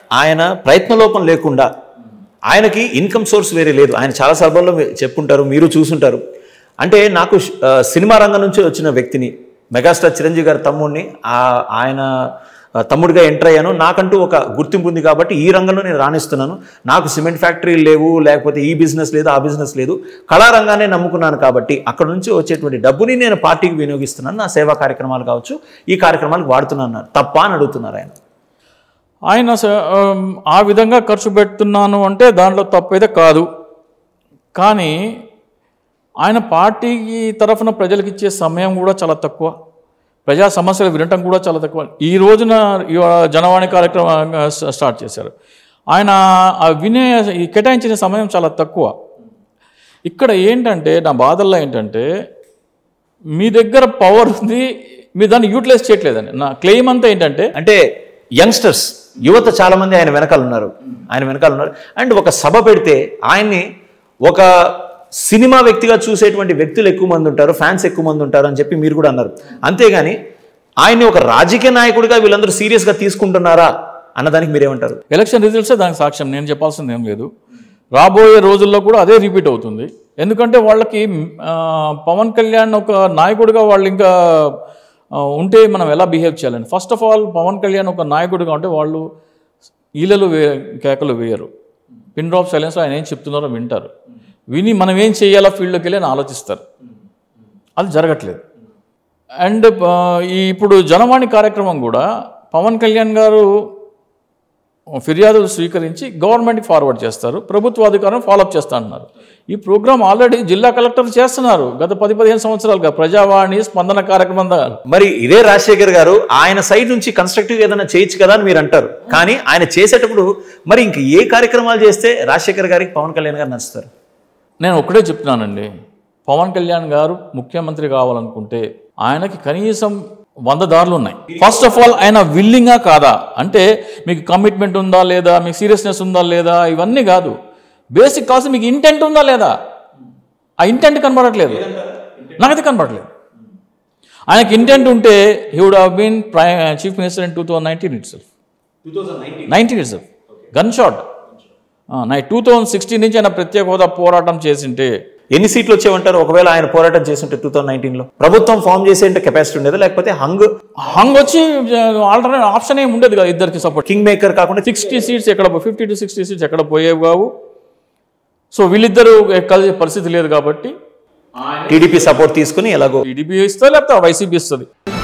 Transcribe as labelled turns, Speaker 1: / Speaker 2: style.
Speaker 1: ఆయన ప్రయత్నలోపం లేకుండా ఆయనకి ఇన్కమ్ సోర్స్ వేరే లేదు ఆయన చాలా సందర్భాల్లో మీ- చెప్పుంటారు మీరు చూసుంటారు అంటే నాకు ఆ, సినిమా రంగం నుంచి వచ్చిన వ్యక్తిని మెగాస్టార్ చిరంజీవి గారి తమ్ముడిని ఆ- ఆయన ఆ, తమ్ముడిగా ఎంటర్ అయ్యాను నాకంటూ ఒక గుర్తింపు ఉంది కాబట్టి ఈ రంగంలో నేను రాణిస్తున్నాను నాకు సిమెంట్ ఫ్యాక్టరీలు లేవు లేకపోతే ఈ బిజినెస్ లేదు ఆ బిజినెస్ లేదు కళారంగానే నమ్ముకున్నాను కాబట్టి అక్కడ నుంచి వచ్చేటువంటి డబ్బుని నేను పార్టీకి వినియోగిస్తున్నాను నా సేవా కార్యక్రమాలు కావచ్చు ఈ కార్యక్రమాలకు వాడుతున్నాను తప్ప అని అడుగుతున్నారు ఆయన
Speaker 2: ఆయన స- ఆమ్, ఆ విధంగా ఖర్చు పెడుతున్నాను అంటే దాంట్లో తప్పైతే కాదు కానీ ఆయన పార్టీకి తరఫున ప్రజలకు ఇచ్చే సమయం కూడా చాలా తక్కువ ప్రజా సమస్యలు వినటం కూడా చాలా తక్కువ ఈ రోజున ఇవాళ జనవాణి కార్యక్రమం ఆ, స- స్టార్ట్ చేశారు ఆయన ఆ వినే ఈ కేటాయించిన సమయం చాలా తక్కువ ఇక్కడ ఏంటంటే నా బాధల్లో ఏంటంటే మీ దగ్గర పవర్ ఉంది మీరు దాన్ని యూటిలైజ్ చేయట్లేదండి నా క్లెయిమ్ అంతా ఏంటంటే
Speaker 1: అంటే యంగ్స్టర్స్ యువత చాలా మంది ఆయన వెనకాల ఉన్నారు ఆయన వెనకాల ఉన్నారు అండ్ ఒక సభ పెడితే ఆయన్ని ఒక సినిమా వ్యక్తిగా చూసేటువంటి వ్యక్తులు ఎక్కువ మంది ఉంటారు ఫ్యాన్స్ ఎక్కువ మంది ఉంటారు అని చెప్పి మీరు కూడా అన్నారు అంతేగాని ఆయన్ని ఒక రాజకీయ నాయకుడిగా వీళ్ళందరూ సీరియస్గా తీసుకుంటున్నారా అన్నదానికి మీరేమంటారు
Speaker 2: ఎలక్షన్ రిజల్ట్సే దానికి సాక్ష్యం నేను చెప్పాల్సింది ఏం లేదు రాబోయే రోజుల్లో కూడా అదే రిపీట్ అవుతుంది ఎందుకంటే వాళ్ళకి ఆ, పవన్ కళ్యాణ్ ఒక నాయకుడిగా వాళ్ళు ఇంకా ఆ, ఉంటే మనం ఎలా బిహేవ్ చేయాలని first of all Pawan Kalyan ఒక నాయకుడిగా ఉంటే వాళ్ళు ఈలలు వే కేకలు వేయరు పిన్ డ్రాప్ సైలెన్స్ ఆయన ఏం చెప్తున్నారో వింటారు విని మనం ఏం చేయాలో ఫీల్డ్లోకి వెళ్ళి అని ఆలోచిస్తారు అది జరగట్లేదు అండ్ ఆ, ఈ ఇప్పుడు జనవాణి కార్యక్రమం కూడా పవన్ కళ్యాణ్ గారు ఫిర్యాదులు స్వీకరించి గవర్నమెంట్కి ఫార్వర్డ్ చేస్తారు ప్రభుత్వ అధికారం ఫాలోఅప్ చేస్తా అంటున్నారు ఈ ప్రోగ్రామ్ ఆల్రెడీ జిల్లా కలెక్టర్ చేస్తున్నారు గత పది పదిహేను సంవత్సరాలుగా ప్రజావాణి స్పందన కార్యక్రమం ద్వారా
Speaker 1: మరి ఇదే రాజశేఖర్ గారు ఆయన సైడ్ నుంచి కన్స్ట్రక్టివ్ ఏదైనా చేయొచ్చు కదా అని మీరు అంటారు కానీ ఆయన చేసేటప్పుడు మరి ఇంక ఏ కార్యక్రమాలు చేస్తే రాజశేఖర్ గారికి పవన్ కళ్యాణ్ గారు నచ్చుతారు
Speaker 2: నేను ఒకటే చెప్తున్నానండి పవన్ కళ్యాణ్ గారు ముఖ్యమంత్రి కావాలనుకుంటే ఆయనకి కనీసం వంద దారులు ఉన్నాయి ఫస్ట్ ఆఫ్ ఆల్ ఆయన విల్లింగా కాదా అంటే మీకు కమిట్మెంట్ ఉందా లేదా మీకు సీరియస్నెస్ ఉందా లేదా ఇవన్నీ కాదు బేసిక్ కావాల్సి మీకు ఇంటెంట్ ఉందా లేదా ఆ ఇంటెంట్ కనబడట్లేదు నాకైతే కనబడట్లేదు ఆయనకి ఇంటెంట్ ఉంటే హీ వుడ్ హావ్ బీన్ ప్రై chief minister in two thousand nineteen itself nineteen itself gunshot నై టూ థౌజండ్ సిక్స్టీన్ నుంచి ఆయన ప్రత్యేక హోదా పోరాటం చేసింటే
Speaker 1: ఎన్ని సీట్లు వచ్చేవంటారు ఒకవేళ ఆయన పోరాటం చేస్తుంటే టూ థౌసండ్ నైన్టీన్లో ప్రభుత్వం ఫామ్ చేసే కెపాసిటీ ఉండేదా లేకపోతే హంగ్
Speaker 2: హంగ్ వచ్చి ఆల్టర్నేట్ ఆప్షన్ ఏమి ఉండేది కదా ఇద్దరికి సపోర్ట్
Speaker 1: కింగ్ మేకర్ కాకుండా
Speaker 2: సిక్స్టీ సీట్స్ ఎక్కడ ఫిఫ్టీ టు సిక్స్టీ సీట్స్ ఎక్కడ పోయేవి కావు సో వీళ్ళిద్దరూ కలిసే పరిస్థితి లేదు కాబట్టి
Speaker 1: టీడీపీ సపోర్ట్ తీసుకుని ఎలాగో
Speaker 2: టీడీపీ ఇస్తుంది లేకపోతే వైసీపీ ఇస్తుంది